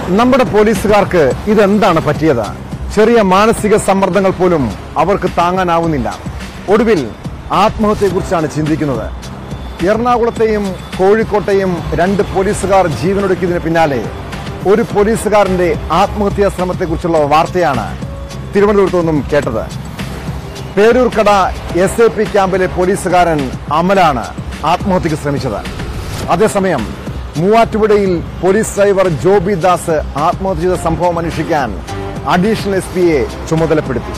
നമ്മുടെ പോലീസുകാർക്ക് ഇതെന്താണ് പറ്റിയത് ചെറിയ മാനസിക സമ്മർദ്ദങ്ങൾ പോലും അവർക്ക് താങ്ങാനാവുന്നില്ല ഒടുവിൽ ആത്മഹത്യയെക്കുറിച്ചാണ് ചിന്തിക്കുന്നത് എറണാകുളത്തെയും കോഴിക്കോട്ടെയും രണ്ട് പോലീസുകാർ ജീവനൊടുക്കിയതിന് പിന്നാലെ ഒരു പോലീസുകാരന്റെ ആത്മഹത്യാ ശ്രമത്തെക്കുറിച്ചുള്ള വാർത്തയാണ് തിരുവനന്തപുരത്തു നിന്നും കേട്ടത് പേരൂർക്കട എസ് എ പി ക്യാമ്പിലെ പോലീസുകാരൻ അമലാണ് ആത്മഹത്യക്ക് ശ്രമിച്ചത് അതേസമയം മൂവാറ്റുപുഴയിൽ പോലീസ് ഡ്രൈവർ ജോബി ദാസ് ആത്മഹത്യ ചെയ്ത സംഭവം അന്വേഷിക്കാൻ അഡീഷണൽ എസ് പിയെ ചുമതലപ്പെടുത്തി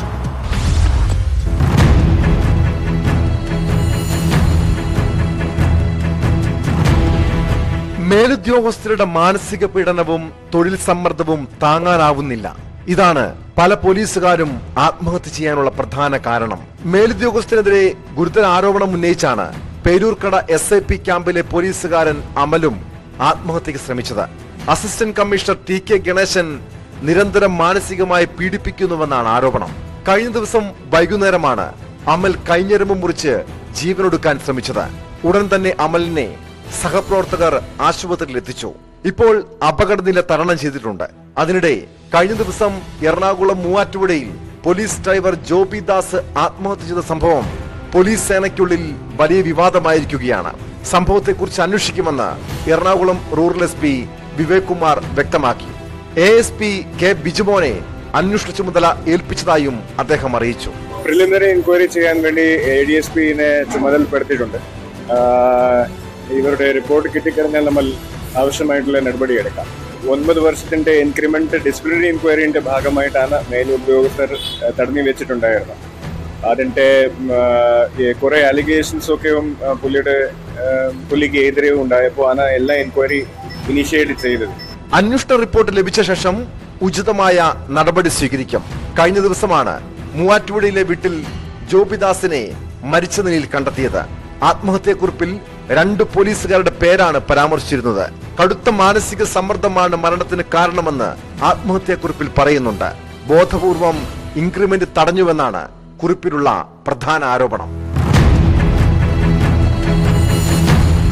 മേലുദ്യോഗസ്ഥരുടെ മാനസിക പീഡനവും തൊഴിൽ സമ്മർദ്ദവും താങ്ങാനാവുന്നില്ല ഇതാണ് പല പോലീസുകാരും ആത്മഹത്യ ചെയ്യാനുള്ള പ്രധാന കാരണം മേലുദ്യോഗസ്ഥനെതിരെ ഗുരുതര ആരോപണം ഉന്നയിച്ചാണ് പേരൂർക്കട എസ് ഐ പി ക്യാമ്പിലെ പോലീസുകാരൻ അമലും ആത്മഹത്യക്ക് ശ്രമിച്ചത് assistant commissioner T K Ganesan നിരന്തരം മാനസികമായി പീഡിപ്പിക്കുന്നുവെന്നാണ് ആരോപണം കഴിഞ്ഞ ദിവസം വൈകുന്നേരമാണ് അമൽ കൈഞ്ഞെരുമ്പ് മുറിച്ച് ജീവനൊടുക്കാൻ ശ്രമിച്ചത് ഉടൻ തന്നെ അമലിനെ സഹപ്രവർത്തകർ ആശുപത്രിയിൽ എത്തിച്ചു ഇപ്പോൾ അപകടനില തരണം ചെയ്തിട്ടുണ്ട് അതിനിടെ കഴിഞ്ഞ ദിവസം എറണാകുളം മൂവാറ്റുപുഴയിൽ പോലീസ് ഡ്രൈവർ ജോബി ദാസ് ആത്മഹത്യ ചെയ്ത സംഭവം പോലീസ് സേനയ്ക്കുള്ളിൽ വലിയ വിവാദമായിരിക്കുകയാണ് സംഭവത്തെക്കുറിച്ച് അന്വേഷിക്കുമെന്ന് Ernakulam rural S P Vivek Kumar വ്യക്തമാക്കി എ എസ് പി കെ ബിജുമോനെ അന്വേഷണ ചുമതല ഏൽപ്പിച്ചതായും അദ്ദേഹം അറിയിച്ചു പ്രിലിമിനറി എൻക്വയറി ചെയ്യാൻ വേണ്ടി എ ഡി എസ് പിനെ ചുമതലപ്പെടുത്തിയിട്ടുണ്ട് ആഹ് ഇവരുടെ റിപ്പോർട്ട് കിട്ടിക്കഴിഞ്ഞാൽ നമ്മൾ ആവശ്യമായിട്ടുള്ള നടപടിയെടുക്കാം ഒൻപത് വർഷത്തിന്റെ ഇൻക്രിമെന്റ് ഡിസിപ്ലിനറി എൻക്വയറിന്റെ ഭാഗമായിട്ടാണ് മേലുദ്യോഗസ്ഥർ ആഹ് തടഞ്ഞു വെച്ചിട്ടുണ്ടായിരുന്നത് അതിന്റെ ഉം, ആഹ് ഈ കുറെ അലിഗേഷൻസ് ഒക്കെ ആഹ് പുള്ളിയുടെ ആഹ് പുള്ളിക്ക് എതിരെ ഉണ്ടായപ്പോൾ ആണ് എല്ലാ എൻക്വയറി ഇനിഷ്യേറ്റ് ചെയ്തത് അന്വേഷണ റിപ്പോർട്ട് ലഭിച്ച ശേഷം ഉചിതമായ നടപടി സ്വീകരിക്കും കഴിഞ്ഞ ദിവസമാണ് മൂവാറ്റുപുഴയിലെ വീട്ടിൽ ജോബിദാസിനെ മരിച്ച നിലയിൽ കണ്ടെത്തിയത് ആത്മഹത്യക്കുറിപ്പിൽ രണ്ട് പോലീസുകാരുടെ പേരാണ് പരാമർശിച്ചിരുന്നത് കടുത്ത മാനസിക സമ്മർദ്ദമാണ് മരണത്തിന് കാരണമെന്ന് ആത്മഹത്യക്കുറിപ്പിൽ പറയുന്നുണ്ട് ബോധപൂർവം ഇൻക്രിമെന്റ് തടഞ്ഞുവെന്നാണ് കുറിപ്പിലുള്ള പ്രധാന ആരോപണം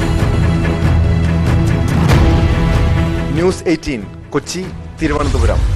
ന്യൂസ് എയ്റ്റീൻ കൊച്ചി തിരുവനന്തപുരം